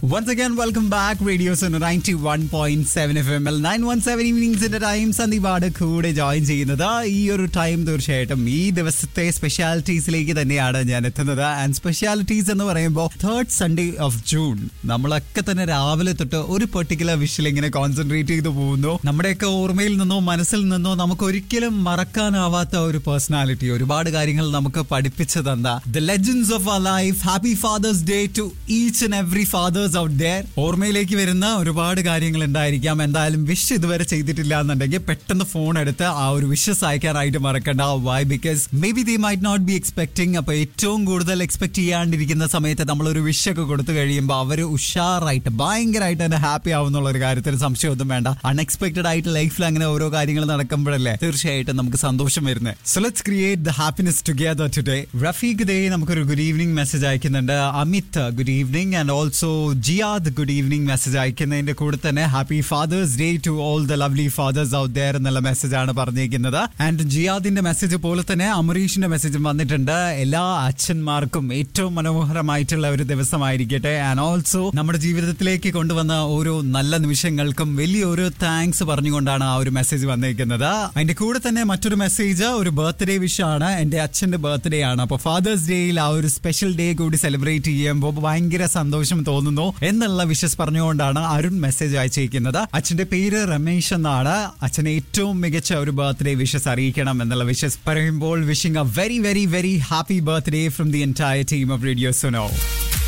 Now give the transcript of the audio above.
Once again, welcome back. Radio Sonu 91.7 FM L 917 ഈവനിങ്സിന്റെ time സന്ദീപാട് കൂടെ ജോയിൻ ചെയ്യുന്നത് ഈ ഒരു ടൈം തീർച്ചയായിട്ടും ഈ ദിവസത്തെ സ്പെഷ്യാലിറ്റീസിലേക്ക് തന്നെയാണ് ഞാൻ എത്തുന്നത് ആൻഡ് സ്പെഷ്യാലിറ്റീസ് എന്ന് പറയുമ്പോൾ തേർഡ് സൺഡേ ഓഫ് ജൂൺ നമ്മളൊക്കെ തന്നെ രാവിലെ തൊട്ട് ഒരു പെർട്ടിക്കുലർ വിഷയിൽ ഇങ്ങനെ കോൺസെൻട്രേറ്റ് ചെയ്തു പോകുന്നു നമ്മുടെയൊക്കെ ഓർമ്മയിൽ നിന്നോ മനസ്സിൽ നിന്നോ നമുക്ക് ഒരിക്കലും മറക്കാനാവാത്ത ഒരു പേഴ്സണാലിറ്റി ഒരുപാട് കാര്യങ്ങൾ നമുക്ക് പഠിപ്പിച്ചു തന്ന the legends of our life happy father's day to each and every fathers out there ഓർമ്മയിലേക്ക് വരുന്ന ഒരുപാട് കാര്യങ്ങൾ ഉണ്ടായിരിക്കാം എന്തായാലും വിഷ് ഇതുവരെ ചെയ്തിട്ടില്ല എന്നുണ്ടെങ്കിൽ പെട്ടെന്ന് ഫോൺ എടുത്ത് ആ ഒരു വിഷസ് അയക്കാനായിട്ട് മറക്കണ്ട why because maybe they might not be expecting അപ്പൊ ഏറ്റവും കൂടുതൽ എക്സ്പെക്ട് ചെയ്യാണ്ടിരിക്കുന്ന സമയത്ത് നമ്മൾ ഒരു വിഷ് ഒക്കെ കൊടുത്തു കഴിയുമ്പോൾ അവർ ഉഷാറായിട്ട് ഭയങ്കരമായിട്ട് തന്നെ ഹാപ്പി ആവുന്നുള്ള ഒരു കാര്യത്തിൽ സംശയമൊന്നും വേണ്ട അൺഎക്സ്പെക്ടഡ് ആയിട്ട് ലൈഫിൽ അങ്ങനെ ഓരോ കാര്യങ്ങൾ നടക്കുമ്പോഴല്ലേ തീർച്ചയായിട്ടും നമുക്ക് സന്തോഷം വരുന്നത് so let's create the happiness together today Rafiq ദേ നമുക്കൊരു ഗുഡ് ഈവനിങ് മെസ്സേജ് അയക്കുന്നുണ്ട് Amit good evening and also Jiyad good evening message അയക്കുന്നതിന്റെ കൂടെ തന്നെ happy father's day to all the lovely fathers out there എന്നുള്ള മെസ്സേജ് ആണ് പറഞ്ഞിരിക്കുന്നത് ആൻഡ് ജിയാദിന്റെ മെസ്സേജ് പോലെ തന്നെ അമരീഷിന്റെ മെസ്സേജും വന്നിട്ടുണ്ട് എല്ലാ അച്ഛന്മാർക്കും ഏറ്റവും മനോഹരമായിട്ടുള്ള ഒരു ദിവസമായിരിക്കട്ടെ ആൻഡ് ഓൾസോ നമ്മുടെ ജീവിതത്തിലേക്ക് കൊണ്ടുവന്ന ഓരോ നല്ല നിമിഷങ്ങൾക്കും വലിയൊരു താങ്ക്സ് പറഞ്ഞുകൊണ്ടാണ് ആ ഒരു മെസ്സേജ് വന്നിരിക്കുന്നത് അതിന്റെ കൂടെ തന്നെ മറ്റൊരു മെസ്സേജ് ഒരു ബർത്ത്ഡേ വിഷ് ആണ് എന്റെ അച്ഛന്റെ ബർത്ത്ഡേ ആണ് അപ്പൊ ഫാദേഴ്സ് ഡേയിൽ ആ ഒരു സ്പെഷ്യൽ ഡേ കൂടി സെലിബ്രേറ്റ് ചെയ്യുമ്പോൾ ഭയങ്കര സന്തോഷം തോന്നുന്നു എന്നുള്ള വിഷസ് പറഞ്ഞുകൊണ്ടാണ് അരുൺ മെസ്സേജ് അയച്ചിരിക്കുന്നത് അച്ഛന്റെ പേര് രമേശ് എന്നാണ് അച്ഛന് ഏറ്റവും മികച്ച ഒരു ബർത്ത്ഡേ വിഷസ് അറിയിക്കണം എന്നുള്ള വിഷസ് പറയുമ്പോൾ wishing a very very very happy birthday from the entire team of radio Suno